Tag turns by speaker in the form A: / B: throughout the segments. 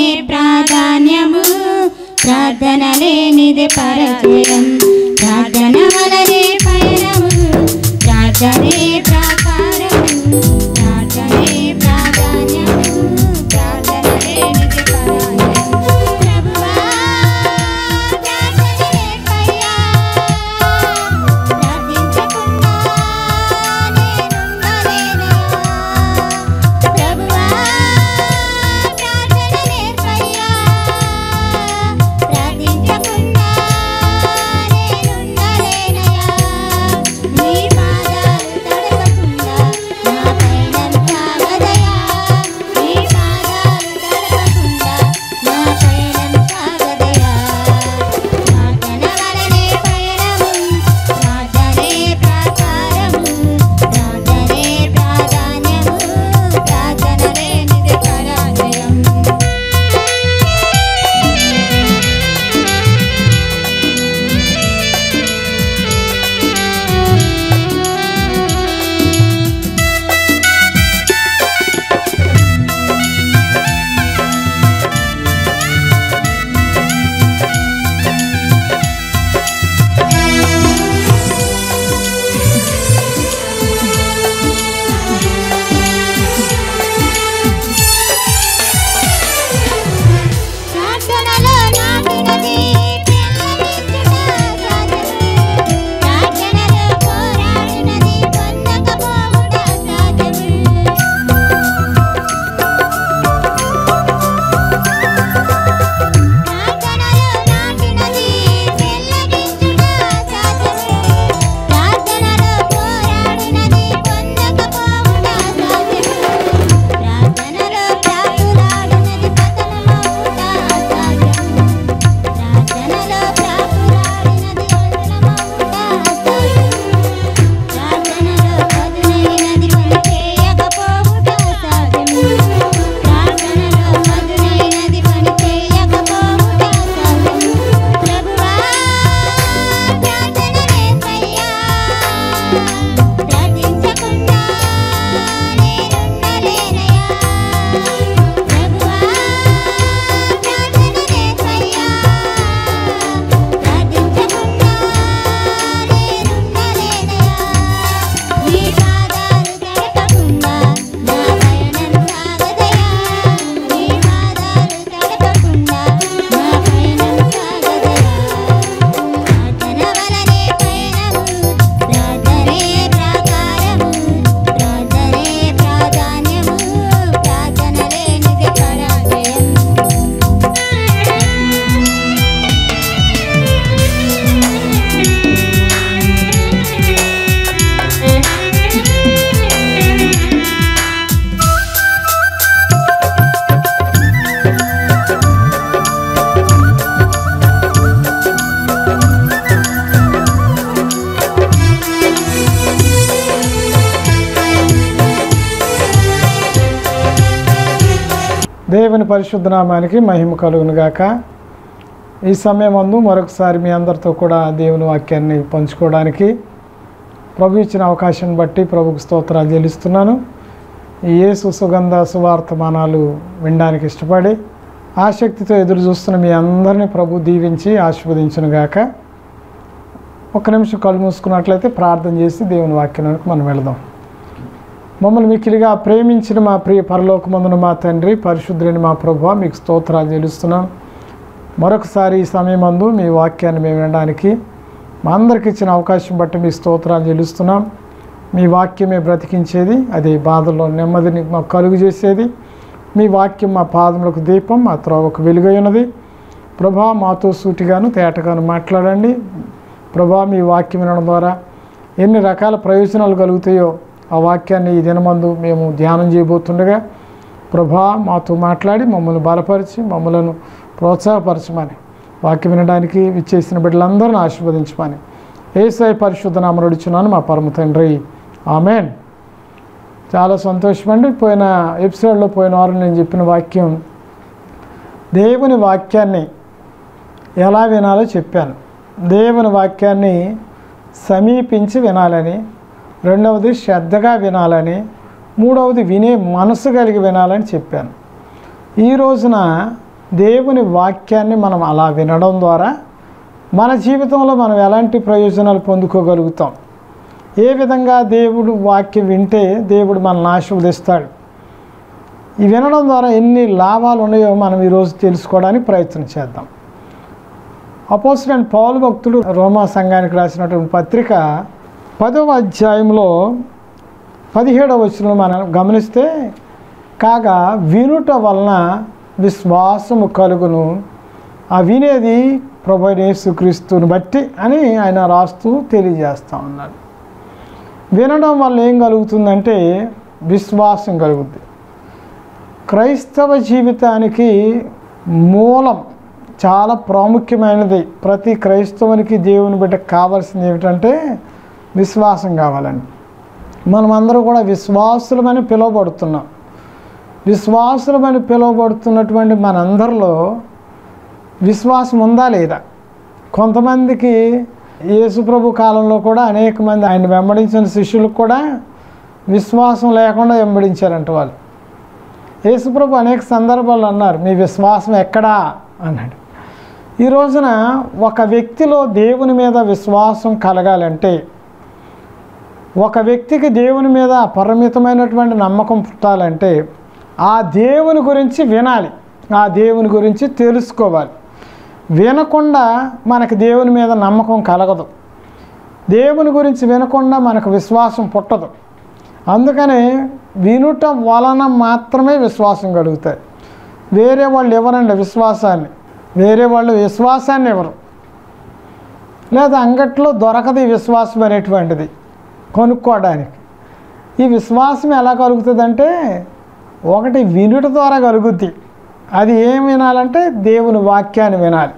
A: ప్రాధాన్యము ప్రార్థన లేనిది పరజయం ప్రార్థన వలనే పయనము ప్రార్థనే ప్రాకారము ప్రార్థనే ప్రాధాన్యము ప్రార్థన లేనిది పరాజయం ప్రభువా ప్రార్థన లేకయ్యా ప్రార్థించకుండా నేనుండలేనయ్యా ప్రభువా ప్రార్థన నేర్పయ్యా ప్రార్థించకుండా నేనుండలేనయ్యా నీ పాదాలు తడపకుండా నా పైన సాగదయా నీ పాదాలు తడపకుండా నా పైన సాగదయా ప్రార్థన వలనే పయనము ప్రార్థనే ప్రాకారము ప్రార్థనే ప్రాధాన్యము ప్రార్థన లేనిది పరాజయం ప్రార్థనలో నాటినది పెళ్ళగించుట సాధ్యము ప్రార్థనలో పోరాడినది పొందకపోవుట సాధ్యము ప్రార్థనలో నాటినది పెళ్ళగించుట సాధ్యము ప్రార్థనలో పోరాడినది పొందకపోవుట సాధ్యము ప్రార్థనలో ప్రాకులాడినది పతనమవుట అసాధ్యము ప్రార్థనలో ప్రాకులాడినది పతనమవుట అసాధ్యము ప్రార్థనలో పదునైనది పని చేయకపోవుట అసాధ్యము ప్రార్థనలో పదునైనది పని చేయకపోవుట అసాధ్యము ప్రభువా ప్రార్థన నేర్పయ్యా ప్రార్థించకుండా నేనుండలేనయ్యా ప్రభువా ప్రార్థన నేర్పయ్యా ప్రార్థించకుండా నేనుండలేనయ్యా నీ పాదాలు తడపకుండా నా పయనం సాగదయా నీ పాదాలు తడపకుండా నా పయనం సాగదయా ప్రార్థన వలనే పయనము ప్రార్థనే ప్రాకారము ప్రార్థనే ప్రాధాన్యము ప్రార్థన లేనిది పరాజయం
B: దేవుని పరిశుద్ధ నామానికి మహిమ కలుగును గాక ఈ సమయం అందు మరొకసారి మీ అందరితో కూడా దేవుని వాక్యాన్ని పంచుకోవడానికి ప్రభు ఇచ్చిన అవకాశం బట్టి ప్రభుకు స్తోత్రాలు చెల్లిస్తున్నాను ఈ యేసు సుగంధ సువార్తమానాలు వినడానికి ఇష్టపడి ఆసక్తితో ఎదురు చూస్తున్న మీ అందరినీ ప్రభు దీవించి ఆశీర్వదించును గాక ఒక నిమిషం కళ్ళు మూసుకున్నట్లయితే ప్రార్థన చేసి దేవుని వాక్యానికి మనం వెళదాం మమ్మల్ని మిక్కిలిగా ప్రేమించిన మా ప్రియ పరలోకమందున మా తండ్రి పరిశుద్ధుని మా ప్రభు మీకు స్తోత్రాలు చెల్లిస్తున్నాం మరొకసారి ఈ సమయమందు మీ వాక్యాన్ని మేము వినడానికి మా అందరికి ఇచ్చిన అవకాశం బట్టి మీ స్తోత్రాలు చెల్లిస్తున్నాం మీ వాక్యమే బ్రతికించేది అది బాధల్లో నెమ్మదిని మాకు కలుగు చేసేది మీ వాక్యం మా పాదములకు దీపం మా త్రోవకు వెలుగై ఉన్నది ప్రభా మాతో సూటిగాను తేటగాను మాట్లాడండి ప్రభా మీ వాక్యం వినడం ద్వారా ఎన్ని రకాల ప్రయోజనాలు కలుగుతాయో ఆ వాక్యాన్ని ఈ దినమందు మేము ధ్యానం చేయబోతుండగా ప్రభా మాతో మాట్లాడి మమ్మల్ని బలపరిచి మమ్మలను ప్రోత్సాహపరచమని వాక్యం వినడానికి విచ్చేసిన బిడ్డలందరిని ఆశీర్వదించమని ఏసై పరిశుద్ధ నామరుడుచున్నాను మా పరమ తండ్రి ఆమెన్ చాలా సంతోషమండి పోయిన ఎపిసోడ్లో పోయిన వారం నేను చెప్పిన వాక్యం దేవుని వాక్యాన్ని ఎలా వినాలో చెప్పాను దేవుని వాక్యాన్ని సమీపించి వినాలని రెండవది శ్రద్ధగా వినాలని మూడవది వినే మనసు కలిగి వినాలని చెప్పాను ఈ రోజున దేవుని వాక్యాన్ని మనం అలా వినడం ద్వారా మన జీవితంలో మనం ఎలాంటి ప్రయోజనాలు పొందుకోగలుగుతాం ఏ విధంగా దేవుడు వాక్యం వింటే దేవుడు మనల్ని ఆశీర్వదిస్తాడు ఈ వినడం ద్వారా ఎన్ని లాభాలు ఉన్నాయో మనం ఈరోజు తెలుసుకోవడానికి ప్రయత్నం చేద్దాం అపోజిట్ పౌలు భక్తుడు రోమా సంఘానికి రాసినటువంటి పత్రిక పదవ అధ్యాయంలో పదిహేడవ వచనంలో మనం గమనిస్తే కాగా వినుట వలన విశ్వాసము కలుగును ఆ వినేది ప్రభు యేసుక్రీస్తుని బట్టి అని ఆయన రాస్తూ తెలియజేస్తూ ఉన్నాడు వినడం వల్ల ఏం కలుగుతుందంటే విశ్వాసం కలుగుద్ది క్రైస్తవ జీవితానికి మూలం చాలా ప్రాముఖ్యమైనది ప్రతి క్రైస్తవునికి దేవుని బిడ్డ కావాల్సింది ఏమిటంటే విశ్వాసం కావాలండి మనమందరూ కూడా విశ్వాసులమని పిలువబడుతున్నాం విశ్వాసులమని పిలువబడుతున్నటువంటి మనందరిలో విశ్వాసం ఉందా లేదా కొంతమందికి యేసుప్రభు కాలంలో కూడా అనేక మంది ఆయన వెంబడించిన శిష్యులకు కూడా విశ్వాసం లేకుండా వెంబడించారంట వాళ్ళు యేసుప్రభు అనేక సందర్భాలు అన్నారు మీ విశ్వాసం ఎక్కడా అన్నాడు ఈ రోజున ఒక వ్యక్తిలో దేవుని మీద విశ్వాసం కలగాలంటే ఒక వ్యక్తికి దేవుని మీద అపరిమితమైనటువంటి నమ్మకం పుట్టాలంటే ఆ దేవుని గురించి వినాలి ఆ దేవుని గురించి తెలుసుకోవాలి వినకుండా మనకు దేవుని మీద నమ్మకం కలగదు దేవుని గురించి వినకుండా మనకు విశ్వాసం పుట్టదు అందుకని వినుట వలన మాత్రమే విశ్వాసం కలుగుతాయి వేరే వాళ్ళు ఎవరండి విశ్వాసాన్ని వేరే వాళ్ళు విశ్వాసాన్ని ఎవరు లేదా అంగట్లో దొరకదు ఈ విశ్వాసం అనేటువంటిది కొనుక్కోవడానికి ఈ విశ్వాసం ఎలా కలుగుతుందంటే ఒకటి వినుట ద్వారా కలుగుద్ది అది ఏం వినాలంటే దేవుని వాక్యాన్ని వినాలి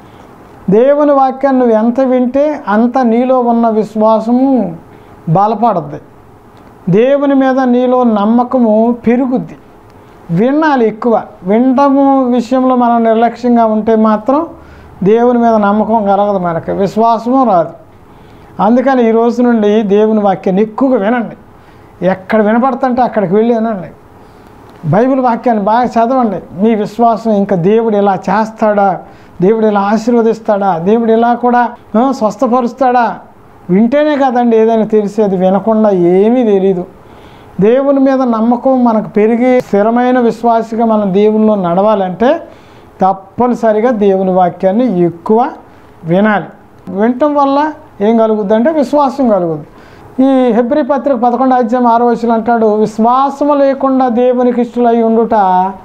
B: దేవుని వాక్యాన్ని నువ్వు ఎంత వింటే అంత నీలో ఉన్న విశ్వాసము బలపడుద్ది దేవుని మీద నీలో నమ్మకము పెరుగుద్ది వినాలి ఎక్కువ వినటము విషయంలో మనం నిర్లక్ష్యంగా ఉంటే మాత్రం దేవుని మీద నమ్మకం కలగదు మనకి విశ్వాసము రాదు అందుకని ఈ రోజు నుండి దేవుని వాక్యాన్ని ఎక్కువగా వినండి ఎక్కడ వినపడుతుంటే అక్కడికి వెళ్ళి వినండి బైబిల్ వాక్యాన్ని బాగా చదవండి మీ విశ్వాసం ఇంకా దేవుడు ఇలా చేస్తాడా దేవుడు ఇలా ఆశీర్వదిస్తాడా దేవుడు ఇలా కూడా ఆ, స్వస్థపరుస్తాడా వింటేనే కదండి ఏదైనా తెలిసేది వినకుండా ఏమీ తెలీదు దేవుని మీద నమ్మకం మనకు పెరిగి స్థిరమైన విశ్వాసిగా మనం దేవునిలో నడవాలంటే తప్పనిసరిగా దేవుని వాక్యాన్ని ఎక్కువ వినాలి వినటం వల్ల ఏం కలుగుద్ది అంటే విశ్వాసం కలుగుద్ది ఈ హెబ్రి పత్రిక పదకొండు అధ్యాయం ఆరో వచ్చిన అంటాడు విశ్వాసము లేకుండా దేవునికి ఇష్టలై ఉండుట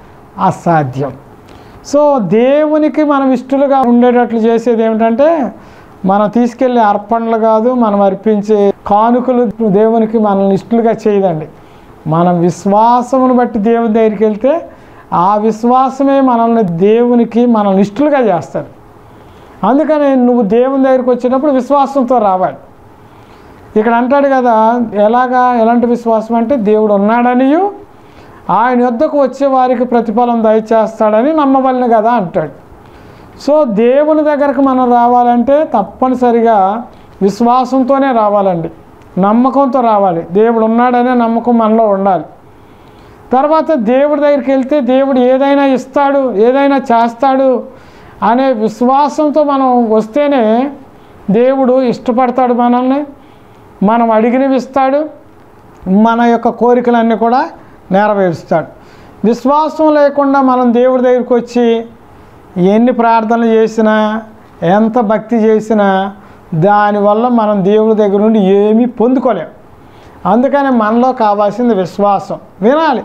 B: అసాధ్యం సో దేవునికి మనం ఇష్టలుగా ఉండేటట్లు చేసేది ఏమిటంటే మనం తీసుకెళ్ళే అర్పణలు కాదు మనం అర్పించే కానుకలు దేవునికి మనల్ని ఇష్టలుగా చేయదండి మనం విశ్వాసమును బట్టి దేవుని దగ్గరికి వెళ్తే ఆ విశ్వాసమే మనల్ని దేవునికి మనల్ని ఇష్టలుగా చేస్తాడు అందుకని నువ్వు దేవుని దగ్గరికి వచ్చినప్పుడు విశ్వాసంతో రావాలి ఇక్కడ అంటాడు కదా ఎలాగా ఎలాంటి విశ్వాసం అంటే దేవుడు ఉన్నాడనియు ఆయన యొద్దకు వచ్చే వారికి ప్రతిఫలం దయచేస్తాడని నమ్మవలను కదా అంటాడు సో దేవుని దగ్గరకు మనం రావాలంటే తప్పనిసరిగా విశ్వాసంతోనే రావాలండి నమ్మకంతో రావాలి దేవుడు ఉన్నాడనే నమ్మకం మనలో ఉండాలి తర్వాత దేవుడి దగ్గరికి వెళ్తే దేవుడు ఏదైనా ఇస్తాడు ఏదైనా చేస్తాడు అనే విశ్వాసంతో మనం వస్తేనే దేవుడు ఇష్టపడతాడు మనల్ని మనం అడిగినవి ఇస్తాడు మన యొక్క కోరికలన్నీ కూడా నెరవేరుస్తాడు విశ్వాసం లేకుండా మనం దేవుడి దగ్గరికి వచ్చి ఎన్ని ప్రార్థనలు చేసినా ఎంత భక్తి చేసినా దానివల్ల మనం దేవుడి దగ్గర నుండి ఏమీ పొందుకోలేం అందుకని మనలో కావాల్సింది విశ్వాసం వినాలి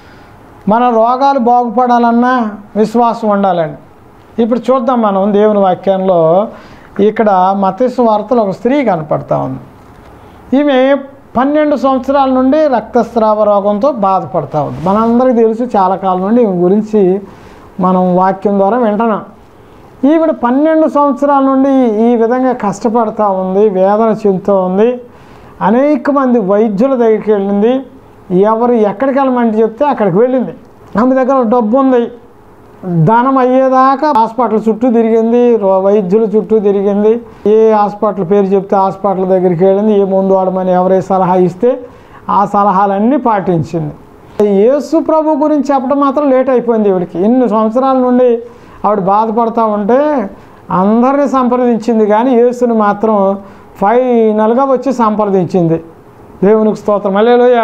B: మన రోగాలు బాగుపడాలన్నా విశ్వాసం ఉండాలండి ఇప్పుడు చూద్దాం మనం దేవుని వాక్యంలో ఇక్కడ మతేసు వార్తలో ఒక స్త్రీ కనపడతా ఉంది ఈమె పన్నెండు సంవత్సరాల నుండి రక్తస్రావ రోగంతో బాధపడతా ఉంది మనందరికీ తెలుసు చాలా కాలం నుండి ఈమె గురించి మనం వాక్యం ద్వారా వింటున్నాం ఈవిడ పన్నెండు సంవత్సరాల నుండి ఈ విధంగా కష్టపడతా ఉంది వేదన చెందుతూ ఉంది అనేక మంది వైద్యుల దగ్గరికి వెళ్ళింది ఎవరు ఎక్కడికి వెళ్ళమంటే చెప్తే అక్కడికి వెళ్ళింది ఆమె దగ్గర డబ్బు ఉంది ధనం అయ్యేదాకా హాస్పిటల్ చుట్టూ తిరిగింది రో- వైద్యుల చుట్టూ తిరిగింది ఏ హాస్పిటల్ పేరు చెప్తే హాస్పిటల్ దగ్గరికి వెళ్ళింది ఏ ముందు వాడమని ఎవరే సలహా ఇస్తే ఆ సలహాలన్నీ పాటించింది యేసు ప్రభు గురించి చెప్పడం మాత్రం లేట్ అయిపోయింది ఇవిడికి ఎన్ని సంవత్సరాల నుండి ఆవిడ బాధపడతా ఉంటే అందరిని సంప్రదించింది కానీ యేసుని మాత్రం ఫైనల్గా వచ్చి సంప్రదించింది దేవునికి స్తోత్రం మళ్ళీ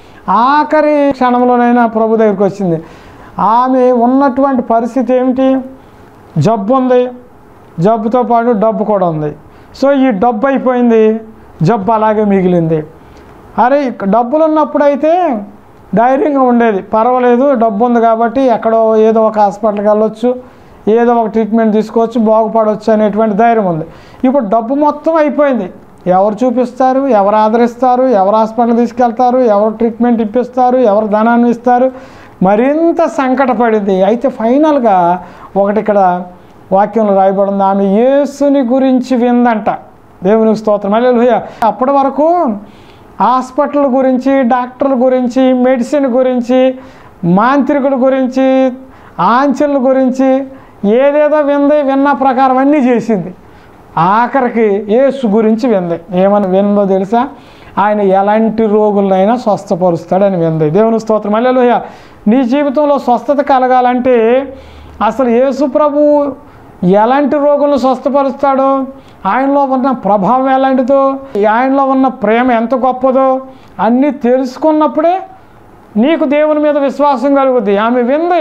B: ఆఖరి క్షణంలోనైనా ప్రభు దగ్గరికి వచ్చింది ఆమె ఉన్నటువంటి పరిస్థితి ఏమిటి జబ్బు ఉంది జబ్బుతో పాటు డబ్బు కూడా ఉంది సో ఈ డబ్బు అయిపోయింది జబ్బు అలాగే మిగిలింది అరే ఇక డబ్బులు ఉన్నప్పుడైతే ధైర్యంగా ఉండేది పర్వాలేదు డబ్బు ఉంది కాబట్టి ఎక్కడో ఏదో ఒక హాస్పిటల్కి వెళ్ళొచ్చు ఏదో ఒక ట్రీట్మెంట్ తీసుకోవచ్చు బాగుపడవచ్చు అనేటువంటి ధైర్యం ఉంది ఇప్పుడు డబ్బు మొత్తం అయిపోయింది ఎవరు చూపిస్తారు ఎవరు ఆదరిస్తారు ఎవరు హాస్పిటల్ తీసుకెళ్తారు ఎవరు ట్రీట్మెంట్ ఇప్పిస్తారు ఎవరు ధనాన్ని ఇస్తారు మరింత సంకటపడింది అయితే ఫైనల్గా ఒకటి ఇక్కడ వాక్యంలో రాయబడింది ఆమె యేసుని గురించి విందంట దేవునికి స్తోత్రం మళ్ళీ అప్పటి వరకు హాస్పిటల్ గురించి డాక్టర్ల గురించి మెడిసిన్ గురించి మాంత్రికుల గురించి ఆంచెల గురించి ఏదేదో వింది విన్న ప్రకారం అన్నీ చేసింది ఆఖరికి యేసు గురించి వింది ఏమని విందో తెలుసా ఆయన ఎలాంటి రోగులనైనా స్వస్థపరుస్తాడని వింది దేవుని స్తోత్రం మళ్ళీ నీ జీవితంలో స్వస్థత కలగాలంటే అసలు యేసు ప్రభు ఎలాంటి రోగులను స్వస్థపరుస్తాడో ఆయనలో ఉన్న ప్రభావం ఎలాంటిదో ఆయనలో ఉన్న ప్రేమ ఎంత గొప్పదో అన్నీ తెలుసుకున్నప్పుడే నీకు దేవుని మీద విశ్వాసం కలుగుద్ది ఆమె వింది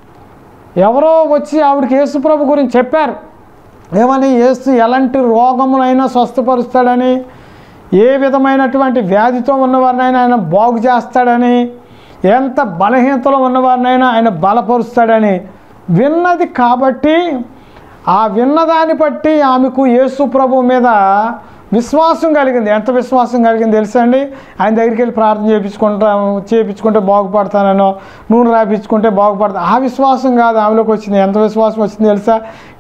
B: ఎవరో వచ్చి ఆవిడకి యేసుప్రభు గురించి చెప్పారు ఏమని యేసు ఎలాంటి రోగమునైనా స్వస్థపరుస్తాడని ఏ విధమైనటువంటి వ్యాధితో ఉన్నవారినైనా ఆయన బాగు చేస్తాడని ఎంత బలహీనతలో ఉన్నవారినైనా ఆయన బలపరుస్తాడని విన్నది కాబట్టి ఆ విన్నదాన్ని బట్టి ఆమెకు యేసు ప్రభు మీద విశ్వాసం కలిగింది ఎంత విశ్వాసం కలిగింది తెలుసా అండి ఆయన దగ్గరికి వెళ్ళి ప్రార్థన చేయించుకుంటాం చేయించుకుంటే బాగుపడతానో నూనె రాపించుకుంటే బాగుపడతా ఆ విశ్వాసం కాదు ఆమెలోకి వచ్చింది ఎంత విశ్వాసం వచ్చింది తెలుసా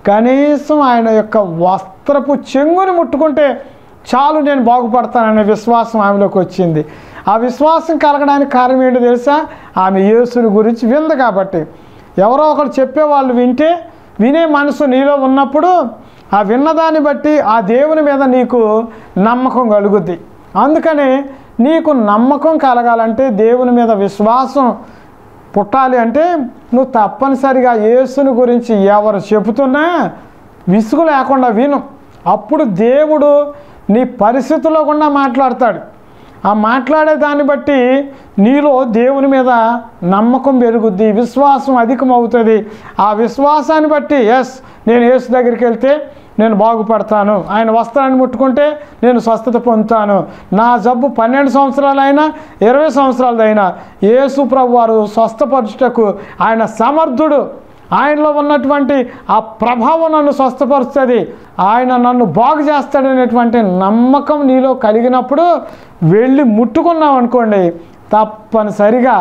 B: కనీసం ఆయన యొక్క వస్త్రపు చెంగుని ముట్టుకుంటే చాలు నేను బాగుపడతాననే విశ్వాసం ఆమెలోకి వచ్చింది ఆ విశ్వాసం కలగడానికి కారణం ఏంటో తెలుసా ఆమె యేసుని గురించి వింది కాబట్టి ఎవరో ఒకరు చెప్పేవాళ్ళు వింటే వినే మనసు నీలో ఉన్నప్పుడు ఆ విన్నదాన్ని బట్టి ఆ దేవుని మీద నీకు నమ్మకం కలుగుద్ది అందుకని నీకు నమ్మకం కలగాలంటే దేవుని మీద విశ్వాసం పుట్టాలి అంటే నువ్వు తప్పనిసరిగా యేసుని గురించి ఎవరు చెబుతున్నా విసుగు లేకుండా విను అప్పుడు దేవుడు నీ పరిస్థితుల్లో కూడా మాట్లాడతాడు ఆ మాట్లాడే దాన్ని బట్టి నీలో దేవుని మీద నమ్మకం పెరుగుద్ది విశ్వాసం అధికమవుతుంది ఆ విశ్వాసాన్ని బట్టి ఎస్ నేను యేసు దగ్గరికి వెళ్తే నేను బాగుపడతాను ఆయన వస్త్రాన్ని ముట్టుకుంటే నేను స్వస్థత పొందుతాను నా జబ్బు పన్నెండు సంవత్సరాలైనా ఇరవై సంవత్సరాలదైనా యేసు ప్రభు వారు స్వస్థపరచుటకు ఆయన సమర్థుడు ఆయనలో ఉన్నటువంటి ఆ ప్రభావం నన్ను స్వస్థపరుస్తుంది ఆయన నన్ను బాగు చేస్తాడనేటువంటి నమ్మకం నీలో కలిగినప్పుడు వెళ్ళి ముట్టుకున్నావు అనుకోండి తప్పనిసరిగా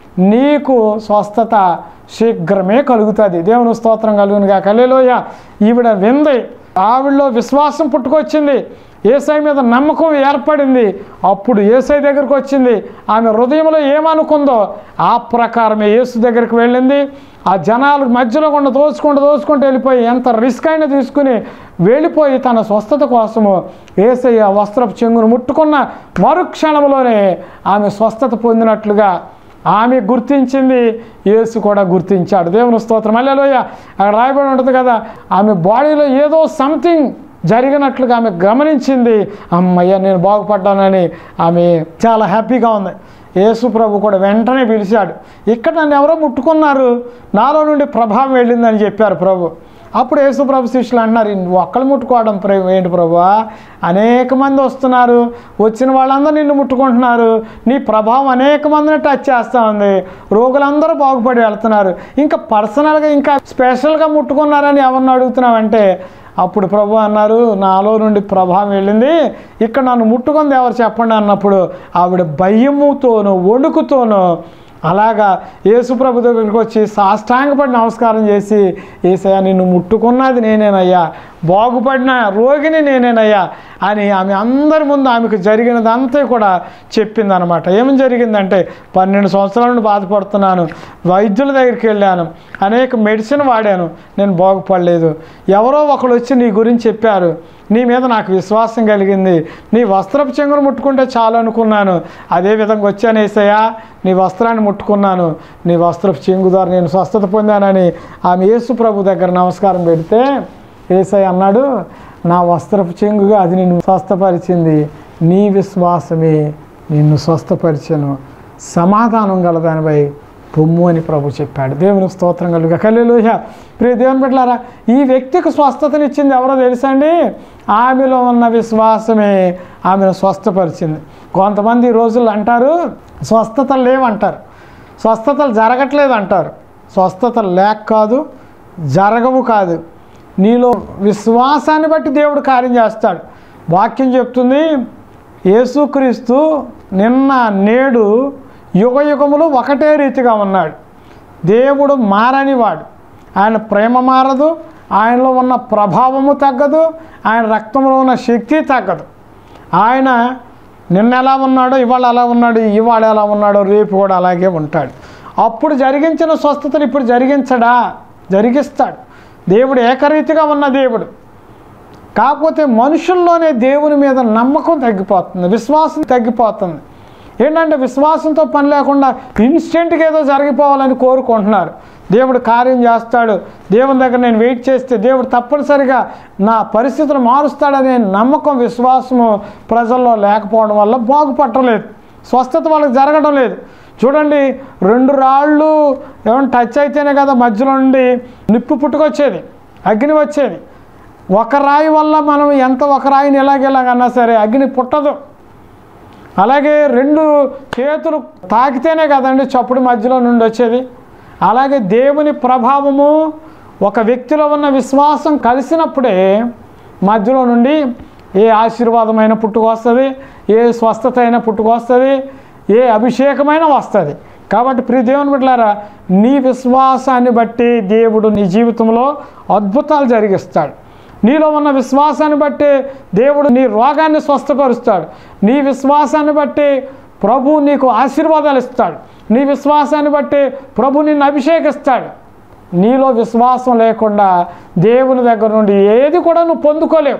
B: నీకు స్వస్థత శీఘ్రమే కలుగుతుంది దేవుని స్తోత్రం కలుగునుగా కలేలోయ ఈవిడ వింది ఆవిడలో విశ్వాసం పుట్టుకొచ్చింది ఏసై మీద నమ్మకం ఏర్పడింది అప్పుడు ఏసై దగ్గరికి వచ్చింది ఆమె హృదయంలో ఏమనుకుందో ఆ ప్రకారమే యేసు దగ్గరికి వెళ్ళింది ఆ జనాలు మధ్యలో కూడా దోచుకుంటూ దోచుకుంటూ వెళ్ళిపోయి ఎంత రిస్క్ అయినా తీసుకుని వెళ్ళిపోయి తన స్వస్థత కోసము ఏసయ్య వస్త్రపు చెంగును ముట్టుకున్న మరుక్షణంలోనే ఆమె స్వస్థత పొందినట్లుగా ఆమె గుర్తించింది యేసు కూడా గుర్తించాడు దేవుని స్తోత్రం మళ్ళీ అక్కడ రాయబడి ఉంటుంది కదా ఆమె బాడీలో ఏదో సంథింగ్ జరిగినట్లుగా ఆమె గమనించింది అమ్మయ్య నేను బాగుపడ్డానని ఆమె చాలా హ్యాపీగా ఉంది యేసు ప్రభు కూడా వెంటనే పిలిచాడు ఇక్కడ నన్ను ఎవరో ముట్టుకున్నారు నాలో నుండి ప్రభావం వెళ్ళిందని చెప్పారు ప్రభు అప్పుడు యేసు ప్రభు శిష్యులు అంటున్నారు నువ్వు ఒక్కళ్ళు ముట్టుకోవడం ప్ర- ఏంటి ప్రభు అనేక మంది వస్తున్నారు వచ్చిన వాళ్ళందరూ నిన్ను ముట్టుకుంటున్నారు నీ ప్రభావం అనేక మందిని టచ్ చేస్తూ ఉంది రోగులందరూ బాగుపడి వెళ్తున్నారు ఇంకా పర్సనల్గా ఇంకా స్పెషల్గా ముట్టుకున్నారని ఎవరిని అడుగుతున్నావంటే అప్పుడు ప్రభు అన్నారు నాలో నుండి ప్రభావం వెళ్ళింది ఇక్కడ నన్ను ముట్టుకుంది ఎవరు చెప్పండి అన్నప్పుడు ఆవిడ భయముతోనూ వణుకుతోనూ అలాగా యేసుప్రభు దగ్గరికి వచ్చి సాష్టాంగపడి నమస్కారం చేసి ఏసయ్యా నిన్ను ముట్టుకున్నది నేనేనయ్యా బాగుపడిన రోగిని నేనేనయ్యా అని ఆమె అందరి ముందు ఆమెకు జరిగినదంతా కూడా చెప్పిందనమాట ఏమని జరిగిందంటే పన్నెండు సంవత్సరాల నుండి బాధపడుతున్నాను వైద్యుల దగ్గరికి వెళ్ళాను అనేక మెడిసిన్ వాడాను నేను బాగుపడలేదు ఎవరో ఒకరు వచ్చి నీ గురించి చెప్పారు నీ మీద నాకు విశ్వాసం కలిగింది నీ వస్త్రపు చెంగును ముట్టుకుంటే చాలు అనుకున్నాను అదే విధంగా వచ్చాను ఏసయ్యా నీ వస్త్రాన్ని ముట్టుకున్నాను నీ వస్త్రపు చెంగు ద్వారా నేను స్వస్థత పొందానని ఆమె యేసు ప్రభు దగ్గర నమస్కారం పెడితే ఏసయ్య అన్నాడు నా వస్త్రపు చెంగుగా అది నిన్ను స్వస్థపరిచింది నీ విశ్వాసమే నిన్ను స్వస్థపరిచను సమాధానం గలదానిపై పొమ్ము అని ప్రభు చెప్పాడు దేవునికి స్తోత్రం కలుగా కల్లెలుహ ప్రియ దేవుని బిడ్డలారా ఈ వ్యక్తికి స్వస్థతనిచ్చింది ఎవరో తెలుసా అండి ఆమెలో ఉన్న విశ్వాసమే ఆమెను స్వస్థపరిచింది కొంతమంది ఈ రోజుల్లో అంటారు స్వస్థతలు లేవంటారు స్వస్థతలు జరగట్లేదు అంటారు స్వస్థతలు లేక కాదు జరగవు కాదు నీలో విశ్వాసాన్ని బట్టి దేవుడు కార్యం చేస్తాడు వాక్యం చెప్తుంది యేసుక్రీస్తు నిన్న నేడు యుగ యుగములు ఒకటే రీతిగా ఉన్నాడు దేవుడు మారనివాడు ఆయన ప్రేమ మారదు ఆయనలో ఉన్న ప్రభావము తగ్గదు ఆయన రక్తంలో ఉన్న శక్తి తగ్గదు ఆయన నిన్న ఎలా ఉన్నాడో ఇవాళ ఎలా ఉన్నాడు ఇవాళ ఎలా ఉన్నాడో రేపు కూడా అలాగే ఉంటాడు అప్పుడు జరిగించిన స్వస్థతను ఇప్పుడు జరిగించడా జరిగిస్తాడు దేవుడు ఏకరీతిగా ఉన్న దేవుడు కాకపోతే మనుషుల్లోనే దేవుని మీద నమ్మకం తగ్గిపోతుంది విశ్వాసం తగ్గిపోతుంది ఏంటంటే విశ్వాసంతో పని లేకుండా ఇన్స్టెంట్గా ఏదో జరిగిపోవాలని కోరుకుంటున్నారు దేవుడు కార్యం చేస్తాడు దేవుని దగ్గర నేను వెయిట్ చేస్తే దేవుడు తప్పనిసరిగా నా పరిస్థితులు మారుస్తాడనే నమ్మకం విశ్వాసము ప్రజల్లో లేకపోవడం వల్ల బాగుపట్టలేదు స్వస్థత వాళ్ళకి జరగడం లేదు చూడండి రెండు రాళ్ళు ఏమైనా టచ్ అయితేనే కదా మధ్యలో నుండి నిప్పు పుట్టుకొచ్చేది అగ్ని వచ్చేది ఒక రాయి వల్ల మనం ఎంత ఒక రాయిని ఎలాగెలాగన్నా సరే అగ్ని పుట్టదు అలాగే రెండు చేతులు తాకితేనే కదండి చప్పుడు మధ్యలో నుండి వచ్చేది అలాగే దేవుని ప్రభావము ఒక వ్యక్తిలో ఉన్న విశ్వాసం కలిసినప్పుడే మధ్యలో నుండి ఏ ఆశీర్వాదమైన పుట్టుకొస్తుంది ఏ స్వస్థత అయినా పుట్టుకొస్తుంది ఏ అభిషేకమైన వస్తుంది కాబట్టి ప్రియ దేవుని బిడ్డలారా నీ విశ్వాసాన్ని బట్టి దేవుడు నీ జీవితంలో అద్భుతాలు జరిగిస్తాడు నీలో ఉన్న విశ్వాసాన్ని బట్టి దేవుడు నీ రోగాన్ని స్వస్థపరుస్తాడు నీ విశ్వాసాన్ని బట్టి ప్రభు నీకు ఆశీర్వాదాలు ఇస్తాడు నీ విశ్వాసాన్ని బట్టి ప్రభు నిన్ను అభిషేకిస్తాడు నీలో విశ్వాసం లేకుండా దేవుని దగ్గర నుండి ఏది కూడా నువ్వు పొందుకోలేవు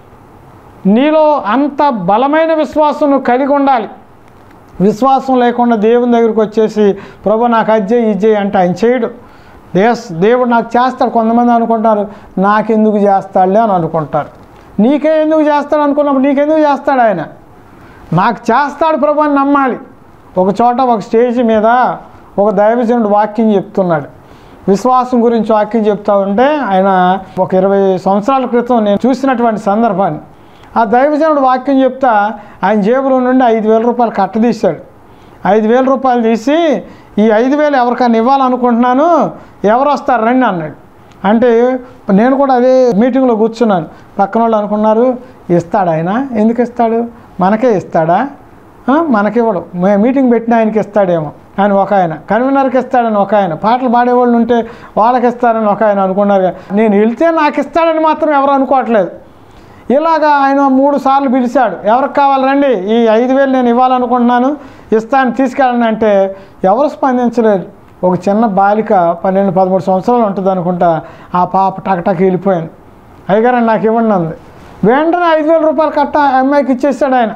B: నీలో అంత బలమైన విశ్వాసం నువ్వు కలిగి ఉండాలి విశ్వాసం లేకుండా దేవుని దగ్గరికి వచ్చేసి ప్రభు నాకు అజ్జయ్ ఇజ్జయ్ అంటే ఆయన చేయడు దేస్ దేవుడు నాకు చేస్తాడు కొంతమంది అనుకుంటారు నాకెందుకు చేస్తాడులే అని అనుకుంటారు నీకే ఎందుకు చేస్తాడు అనుకున్నప్పుడు నీకెందుకు చేస్తాడు ఆయన నాకు చేస్తాడు ప్రభు అని నమ్మాలి ఒక చోట ఒక స్టేజ్ మీద ఒక దైవజనుడు వాక్యం చెప్తున్నాడు విశ్వాసం గురించి వాక్యం చెప్తా ఉంటే ఆయన ఒక ఇరవై సంవత్సరాల క్రితం నేను చూసినటువంటి సందర్భాన్ని ఆ దైవజనుడు వాక్యం చెప్తా ఆయన జేబులో నుండి ఐదు వేల రూపాయలు కట్టదీశాడు ఐదు వేల రూపాయలు తీసి ఈ ఐదు వేలు ఎవరికైనా ఇవ్వాలనుకుంటున్నాను ఎవరు వస్తారు రండి అన్నాడు అంటే నేను కూడా అదే మీటింగ్లో కూర్చున్నాను పక్కన వాళ్ళు అనుకున్నారు ఇస్తాడు ఆయన ఎందుకు ఇస్తాడు మనకే ఇస్తాడా ఆ, మనకివ్వడు మే- మీటింగ్ పెట్టిన ఆయనకి ఇస్తాడేమో అని ఒక ఆయన కన్వీనర్కి ఇస్తాడని ఒక ఆయన పాటలు పాడేవాళ్ళు ఉంటే వాళ్ళకి ఇస్తారని ఒక ఆయన అనుకున్నారు నేను వెళ్తే నాకు ఇస్తాడని మాత్రం ఎవరు అనుకోవట్లేదు ఇలాగా ఆయన మూడు సార్లు పిలిచాడు ఎవరికి కావాలి రండి ఈ ఐదు వేలు నేను ఇవ్వాలనుకుంటున్నాను ఇస్తాను తీసుకెళ్ళండి అంటే ఎవరు స్పందించలేదు ఒక చిన్న బాలిక పన్నెండు పదమూడు సంవత్సరాలు ఉంటుంది అనుకుంటా ఆ పాప టకటక వెళ్ళిపోయింది అయ్యగారండి నాకు ఇవ్వండి అంది వెంటనే ఐదు వేల రూపాయలు కట్ట ఆ అమ్మాయికి ఇచ్చేసాడు ఆయన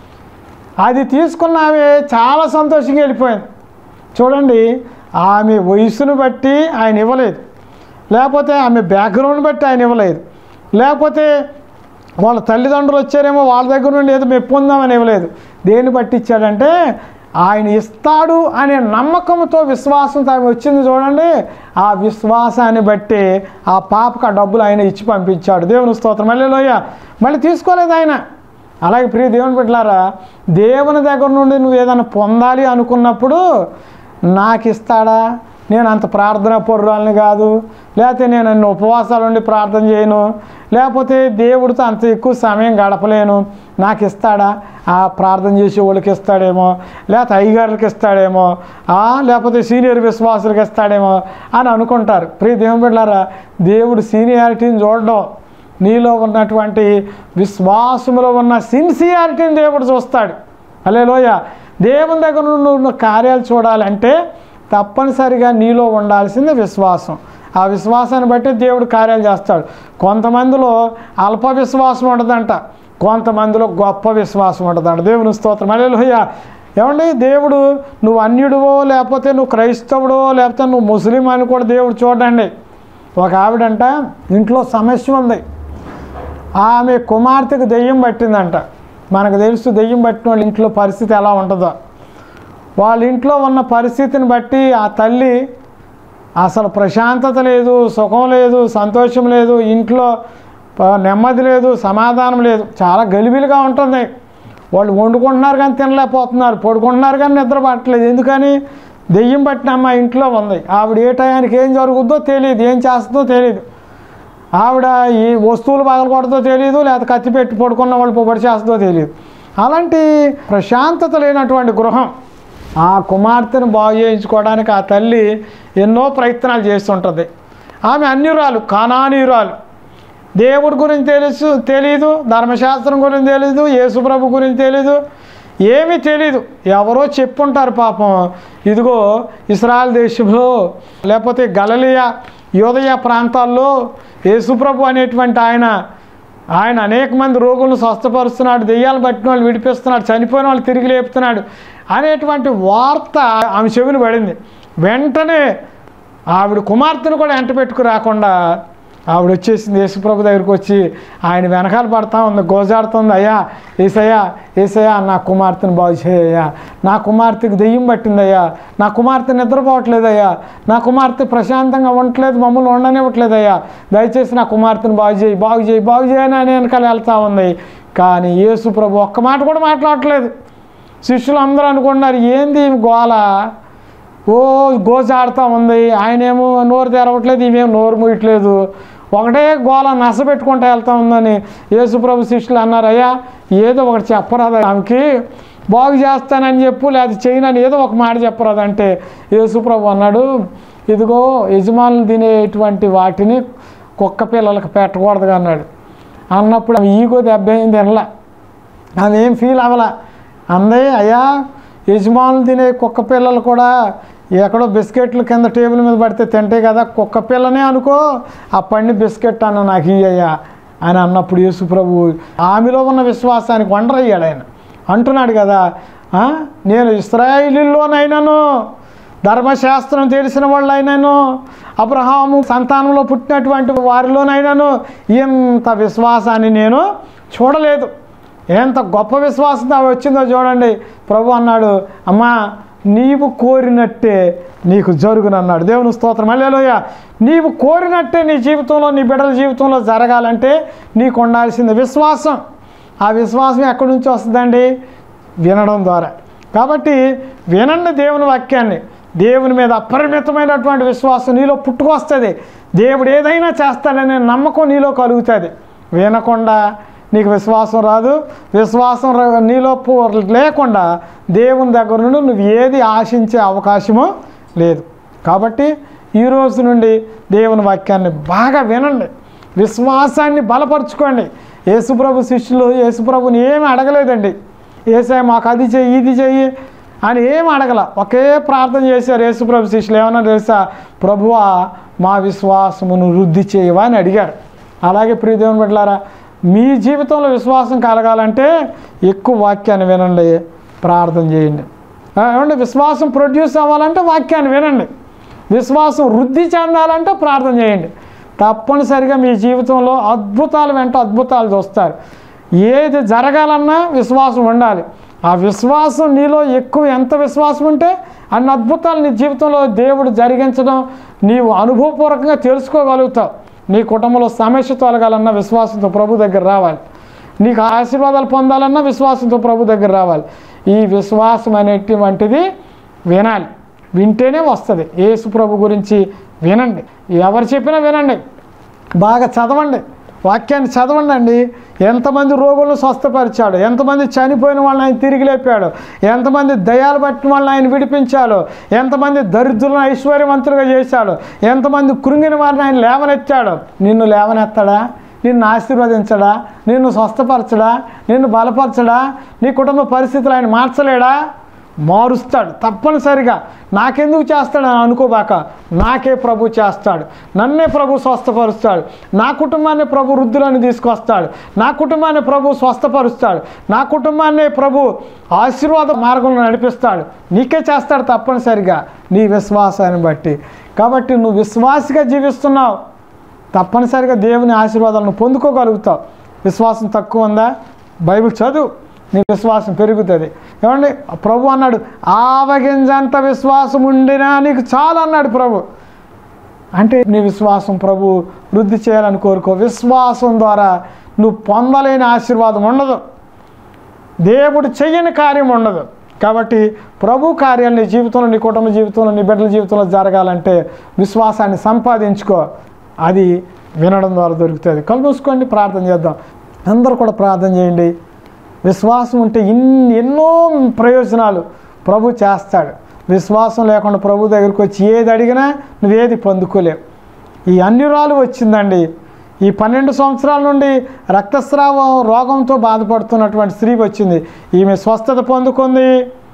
B: అది తీసుకున్న ఆమె చాలా సంతోషంగా వెళ్ళిపోయింది చూడండి ఆమె వయసును బట్టి ఆయన ఇవ్వలేదు లేకపోతే ఆమె బ్యాక్గ్రౌండ్ బట్టి ఆయన ఇవ్వలేదు లేకపోతే వాళ్ళ తల్లిదండ్రులు వచ్చారేమో వాళ్ళ దగ్గర నుండి ఏదో మెప్పు ఉందామని ఇవ్వలేదు దేన్ని బట్టి ఇచ్చాడంటే ఆయన ఇస్తాడు అనే నమ్మకంతో విశ్వాసంతో ఆమె వచ్చింది చూడండి ఆ విశ్వాసాన్ని బట్టి ఆ పాపకు ఆ డబ్బులు ఆయన ఇచ్చి పంపించాడు దేవుని స్తోత్రం మళ్ళీ లోయ మళ్ళీ తీసుకోలేదు ఆయన అలాగే ప్రియ దేవుని బిడ్డలారా దేవుని దగ్గర నుండి నువ్వు ఏదైనా పొందాలి అనుకున్నప్పుడు నాకు ఇస్తాడా నేను అంత ప్రార్థన పొర్రాలని కాదు లేకపోతే నేను అన్ని ఉపవాసాలు ఉండి ప్రార్థన చేయను లేకపోతే దేవుడితో అంత ఎక్కువ సమయం గడపలేను నాకు ఇస్తాడా ఆ ప్రార్థన చేసే వాళ్ళకి ఇస్తాడేమో లేకపోతే అయ్యగారులకి ఇస్తాడేమో ఆ, లేకపోతే సీనియర్ విశ్వాసులకి ఇస్తాడేమో అని అనుకుంటారు ప్రియ దేవుని బిడ్డలారా దేవుడు సీనియారిటీని చూడడం నీలో ఉన్నటువంటి విశ్వాసములో ఉన్న సిన్సియారిటీని దేవుడు చూస్తాడు అలే లోయ దేవుని దగ్గర నుండి నువ్వు కార్యాలు చూడాలంటే తప్పనిసరిగా నీలో ఉండాల్సింది విశ్వాసం ఆ విశ్వాసాన్ని బట్టి దేవుడు కార్యాలు చేస్తాడు కొంతమందిలో అల్ప విశ్వాసం ఉండదంట కొంతమందిలో గొప్ప విశ్వాసం ఉంటుందంట దేవుని స్తోత్రం అలెలుయ్య ఏమండి దేవుడు నువ్వు అన్యుడివో లేకపోతే నువ్వు క్రైస్తవుడో లేకపోతే నువ్వు ముస్లిం అని కూడా దేవుడు చూడండి ఒక ఆవిడంట ఇంట్లో సమస్య ఉంది ఆమె కుమార్తెకు దెయ్యం పట్టిందంట మనకు తెలుసు దెయ్యం పట్టిన వాళ్ళ ఇంట్లో పరిస్థితి ఎలా ఉంటుందో వాళ్ళ ఇంట్లో ఉన్న పరిస్థితిని బట్టి ఆ తల్లి అసలు ప్రశాంతత లేదు సుఖం లేదు సంతోషం లేదు ఇంట్లో ప- నెమ్మది లేదు సమాధానం లేదు చాలా గలిబిలిగా ఉంటుంది వాళ్ళు వండుకుంటున్నారు కానీ తినలేకపోతున్నారు పడుకుంటున్నారు కానీ నిద్ర పట్టలేదు ఎందుకని దెయ్యం పట్టిన అమ్మాయి ఇంట్లో ఉంది ఆవిడ ఏ టయానికి ఏం జరుగుద్దో తెలియదు ఏం చేస్తుందో తెలియదు ఆవిడ ఈ వస్తువులు పగలకూడదో తెలియదు లేకపోతే కత్తి పెట్టి పడుకున్న వాళ్ళు పొడి చేస్తుందో తెలియదు అలాంటి ప్రశాంతత లేనటువంటి గృహం ఆ కుమార్తెను బాగు చేయించుకోవడానికి ఆ తల్లి ఎన్నో ప్రయత్నాలు చేస్తుంటుంది ఆమె అన్యురాలు కానానీయురాలు దేవుడి గురించి తెలుసు తెలీదు ధర్మశాస్త్రం గురించి తెలీదు యేసుప్రభు గురించి తెలీదు ఏమీ తెలీదు ఎవరో చెప్పుంటారు పాపం ఇదిగో ఇస్రాయల్ దేశంలో లేకపోతే గలలియా యోదయ ప్రాంతాల్లో యేసుప్రభు అనేటువంటి ఆయన ఆయన అనేక మంది రోగులను స్వస్థపరుస్తున్నాడు దెయ్యాలు పట్టిన వాళ్ళు విడిపిస్తున్నాడు చనిపోయిన వాళ్ళు తిరిగి లేపుతున్నాడు అనేటువంటి వార్త ఆమె చెవిని పడింది వెంటనే ఆవిడ కుమార్తెను కూడా ఎంట పెట్టుకు రాకుండా ఆవిడ వచ్చేసింది యేసుప్రభు దగ్గరికి వచ్చి ఆయన వెనకాల పడతా ఉంది గోజాడుతుంది అయ్యా ఏసయ్యా ఏసయ్యా నా కుమార్తెను బాగు చేయయ్యా నా కుమార్తెకి దెయ్యం పట్టిందయ్యా నా కుమార్తె నిద్రపోవట్లేదయ్యా నా కుమార్తె ప్రశాంతంగా ఉండట్లేదు మమ్మల్ని ఉండనివ్వట్లేదయ్యా దయచేసి నా కుమార్తెను బాగు చేయి బాగు చేయి బాగు చేయని అని వెనకాల వెళ్తా ఉంది కానీ యేసు ప్రభు ఒక్క మాట కూడా మాట్లాడట్లేదు శిష్యులు అందరూ అనుకుంటున్నారు ఏంది ఈ గోల ఓ గోజాడుతూ ఉంది ఆయనేమో నోరు తెరవట్లేదు ఇవేం నోరు మూయట్లేదు ఒకటే గోల నస పెట్టుకుంటూ వెళ్తా ఉందని యేసుప్రభు శిష్యులు అన్నారు అయ్యా ఏదో ఒకటి చెప్పరాదు ఆమెకి బాగు చేస్తానని చెప్పు లేదా చేయనని ఏదో ఒక మాట చెప్పరాదంటే యేసుప్రభు అన్నాడు ఇదిగో యజమానులు తినేటువంటి వాటిని కుక్క పిల్లలకు పెట్టకూడదు అన్నాడు అన్నప్పుడు ఆమె ఈగో దెబ్బ అయింది తినలా ఆమె ఏం ఫీల్ అవ్వలా అందే అయ్యా యజమానులు తినే కుక్క పిల్లలు కూడా ఎక్కడో బిస్కెట్లు కింద టేబుల్ మీద పడితే తింటే కదా కుక్క పిల్లనే అనుకో ఆ పండి బిస్కెట్ అన్న నాకు ఇయ్యయ్యా అని అన్నప్పుడు యేసు ప్రభు ఆమెలో ఉన్న విశ్వాసానికి వండర్ అయ్యాడు ఆయన అంటున్నాడు కదా "ఆ, నేను ఇస్రాయిలీలోనైనాను ధర్మశాస్త్రం తెలిసిన వాళ్ళైనాను అబ్రహాము సంతానంలో పుట్టినటువంటి వారిలోనైనాను ఇంత విశ్వాసాన్ని నేను చూడలేదు ఎంత గొప్ప విశ్వాసం అవి వచ్చిందో చూడండి ప్రభు అన్నాడు అమ్మా నీవు కోరినట్టే నీకు జరుగునన్నాడు దేవుని స్తోత్రం అల్లేలోయ నీవు కోరినట్టే నీ జీవితంలో నీ బిడ్డల జీవితంలో జరగాలంటే నీకు ఉండాల్సింది విశ్వాసం ఆ విశ్వాసం ఎక్కడి నుంచి వస్తుందండి వినడం ద్వారా కాబట్టి వినండి దేవుని వాక్యాన్ని దేవుని మీద అపరిమితమైనటువంటి విశ్వాసం నీలో పుట్టుకొస్తుంది దేవుడు ఏదైనా చేస్తాడనే నమ్మకం నీలో కలుగుతుంది వినకుండా నీకు విశ్వాసం రాదు విశ్వాసం ర- నీలో పు- లేకుండా దేవుని దగ్గర నుండి నువ్వు ఏది ఆశించే అవకాశము లేదు కాబట్టి ఈ రోజు నుండి దేవుని వాక్యాన్ని బాగా వినండి విశ్వాసాన్ని బలపరుచుకోండి యేసుప్రభు శిష్యులు యేసుప్రభుని ఏమి అడగలేదండి ఏసే మాకు అది చెయ్యి ఇది చెయ్యి అని ఏం అడగల ఒకే ప్రార్థన చేశారు యేసుప్రభు శిష్యులు ఏమన్నా తెలుసా ప్రభువా మా విశ్వాసమును వృద్ధి చేయవా అని అడిగారు అలాగే ప్రియ దేవుని బిడ్డలారా మీ జీవితంలో విశ్వాసం కలగాలంటే ఎక్కువ వాక్యాన్ని వినండి ప్రార్థన చేయండి ఆ, ఏమండి విశ్వాసం ప్రొడ్యూస్ అవ్వాలంటే వాక్యాన్ని వినండి విశ్వాసం వృద్ధి చెందాలంటే ప్రార్థన చేయండి తప్పనిసరిగా మీ జీవితంలో అద్భుతాలు వెంట అద్భుతాలు చూస్తారు ఏది జరగాలన్నా విశ్వాసం ఉండాలి ఆ విశ్వాసం నీలో ఎక్కువ ఎంత విశ్వాసం ఉంటే అన్ని అద్భుతాలు నీ జీవితంలో దేవుడు జరిగించడం నీవు అనుభవపూర్వకంగా తెలుసుకోగలుగుతావు నీ కుటుంబంలో సమస్య తొలగాలన్నా విశ్వాసంతో ప్రభు దగ్గర రావాలి నీకు ఆశీర్వాదాలు పొందాలన్నా విశ్వాసంతో ప్రభు దగ్గర రావాలి ఈ విశ్వాసం అనేటువంటిది వినాలి వింటేనే వస్తుంది యేసు ప్రభు గురించి వినండి ఎవరు చెప్పినా వినండి బాగా చదవండి వాక్యాన్ని చదవండి అండి ఎంతమంది రోగులను స్వస్థపరిచాడు ఎంతమంది చనిపోయిన వాళ్ళని ఆయన తిరిగి లేపాడు ఎంతమంది దయాలు పట్టిన వాళ్ళని ఆయన విడిపించాడు ఎంతమంది దరిద్రులను ఐశ్వర్యవంతులుగా చేశాడు ఎంతమంది కృంగిన వారిని ఆయన లేవనెత్తాడు నిన్ను లేవనెత్తాడా నిన్ను ఆశీర్వదించడా నిన్ను స్వస్థపరచడా నిన్ను బలపరచడా నీ కుటుంబ పరిస్థితులు ఆయన మార్చలేడా మారుస్తాడు తప్పనిసరిగా నాకెందుకు చేస్తాడని అనుకోబాక నాకే ప్రభు చేస్తాడు నన్నే ప్రభు స్వస్థపరుస్తాడు నా కుటుంబాన్ని ప్రభు వృద్ధులను తీసుకొస్తాడు నా కుటుంబాన్ని ప్రభు స్వస్థపరుస్తాడు నా కుటుంబాన్ని ప్రభు ఆశీర్వాద మార్గంలో నడిపిస్తాడు నీకే చేస్తాడు తప్పనిసరిగా నీ విశ్వాసాన్ని బట్టి కాబట్టి నువ్వు విశ్వాసిగా జీవిస్తున్నావు తప్పనిసరిగా దేవుని ఆశీర్వాదాలను పొందుకోగలుగుతావు విశ్వాసం తక్కువ ఉందా బైబిల్ చదువు నీ విశ్వాసం పెరుగుతుంది ఏమండి ప్రభు అన్నాడు ఆవగింజంత విశ్వాసం ఉండినా నీకు చాలు అన్నాడు ప్రభు అంటే నీ విశ్వాసం ప్రభు వృద్ధి చేయాలని కోరుకో విశ్వాసం ద్వారా నువ్వు పొందలేని ఆశీర్వాదం ఉండదు దేవుడు చెయ్యని కార్యం ఉండదు కాబట్టి ప్రభు కార్యాలు నీ జీవితంలో నీ కుటుంబ జీవితంలో నీ బిడ్డల జీవితంలో జరగాలంటే విశ్వాసాన్ని సంపాదించుకో అది వినడం ద్వారా దొరుకుతుంది కళ్ళు మూసుకోండి ప్రార్థన చేద్దాం అందరూ కూడా ప్రార్థన చేయండి విశ్వాసం ఉంటే ఇన్ని ఎన్నో ప్రయోజనాలు ప్రభు చేస్తాడు విశ్వాసం లేకుండా ప్రభు దగ్గరికి వచ్చి ఏది అడిగినా నువ్వేది పొందుకోలేవు ఈ అన్యురాలు వచ్చిందండి ఈ పన్నెండు సంవత్సరాల నుండి రక్తస్రావం రోగంతో బాధపడుతున్నటువంటి స్త్రీ వచ్చింది ఈమె స్వస్థత పొందుకుంది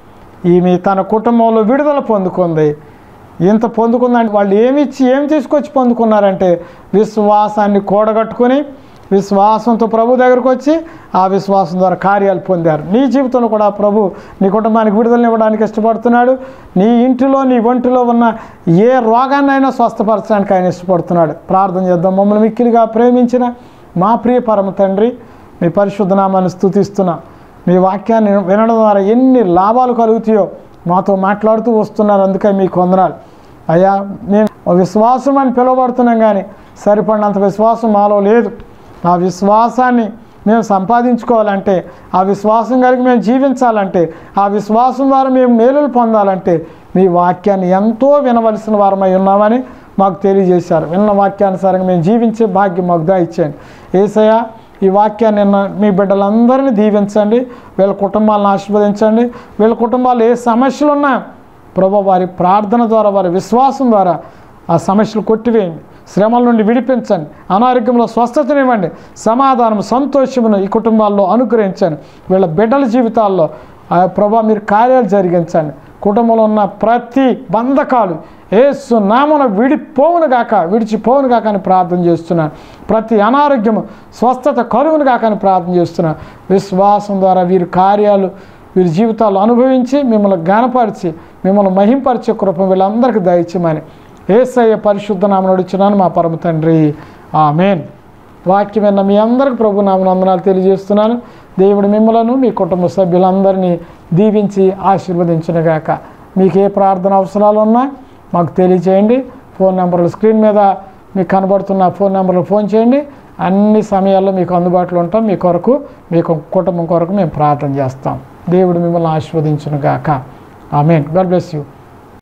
B: ఈమె తన కుటుంబంలో విడుదల పొందుకుంది ఇంత పొందుకుందంటే వాళ్ళు ఏమి ఇచ్చి ఏమి తీసుకొచ్చి పొందుకున్నారంటే విశ్వాసాన్ని కూడగట్టుకొని విశ్వాసంతో ప్రభు దగ్గరకు వచ్చి ఆ విశ్వాసం ద్వారా కార్యాలు పొందారు నీ జీవితంలో కూడా ప్రభు నీ కుటుంబానికి విడుదల ఇవ్వడానికి ఇష్టపడుతున్నాడు నీ ఇంటిలో నీ ఒంటిలో ఉన్న ఏ రోగాన్నైనా స్వస్థపరచడానికి ఆయన ఇష్టపడుతున్నాడు ప్రార్థన చేద్దాం మమ్మల్ని మిక్కిలిగా ప్రేమించిన మా ప్రియ పరమ తండ్రి మీ పరిశుద్ధ నామాన్ని స్తుతిస్తున్నా మీ వాక్యాన్ని వినడం ద్వారా ఎన్ని లాభాలు కలుగుతాయో మాతో మాట్లాడుతూ వస్తున్నారు అందుకే మీకు వందనాలు అయ్యా మేము విశ్వాసం అని పిలువబడుతున్నాం కానీ సరిపడినంత విశ్వాసం మాలో లేదు ఆ విశ్వాసాన్ని మేము సంపాదించుకోవాలంటే ఆ విశ్వాసం కలిగి మేము జీవించాలంటే ఆ విశ్వాసం ద్వారా మేము మేలులు పొందాలంటే మీ వాక్యాన్ని ఎంతో వినవలసిన వారమై ఉన్నామని మాకు తెలియజేశారు విన్న వాక్యానుసారంగా మేము జీవించే భాగ్యం మాకు దయచేయండి ఏసయ్య ఈ వాక్యాన్ని నిన్న మీ బిడ్డలందరినీ దీవించండి వీళ్ళ కుటుంబాలను ఆశీర్వదించండి వీళ్ళ కుటుంబాలు ఏ సమస్యలు ఉన్నా ప్రభు వారి ప్రార్థన ద్వారా వారి విశ్వాసం ద్వారా ఆ సమస్యలు కొట్టివేయండి శ్రమల నుండి విడిపించండి అనారోగ్యంలో స్వస్థతనివ్వండి సమాధానం సంతోషమును ఈ కుటుంబాల్లో అనుగ్రహించండి వీళ్ళ బిడ్డల జీవితాల్లో ఆ ప్రభా మీరు కార్యాలు జరిగించండి కుటుంబంలో ఉన్న ప్రతి బంధకాలు ఏసు నామన విడిపోవును గాక విడిచిపోవును గాక అని ప్రార్థన చేస్తున్నాను ప్రతి అనారోగ్యము స్వస్థత కలుగును గాక అని ప్రార్థన చేస్తున్నాను విశ్వాసం ద్వారా వీరి కార్యాలు వీరి జీవితాలు అనుభవించి మిమ్మల్ని గానపరిచి మిమ్మల్ని మహింపరిచే కృప వీళ్ళందరికీ దయచేయమని ఏసయ్య పరిశుద్ధ నామను అడుచున్నాను మా పరమ తండ్రి ఆమెన్ వాక్యం విన్న మీ అందరికి ప్రభు నామను వందనాలు తెలియజేస్తున్నాను దేవుడు మిమ్మలను మీ కుటుంబ సభ్యులందరినీ దీవించి ఆశీర్వదించునుగాక మీకు ఏ ప్రార్థన అవసరాలు ఉన్నా మాకు తెలియచేయండి ఫోన్ నెంబర్లు స్క్రీన్ మీద మీకు కనబడుతున్న ఫోన్ నెంబర్లు ఫోన్ చేయండి అన్ని సమయాల్లో మీకు అందుబాటులో ఉంటాం మీ కొరకు మీ కుటుంబం కొరకు మేము ప్రార్థన చేస్తాం దేవుడు మిమ్మల్ని ఆశీర్వదించునుగాక ఆమెన్ గాడ్ బ్లెస్ యూ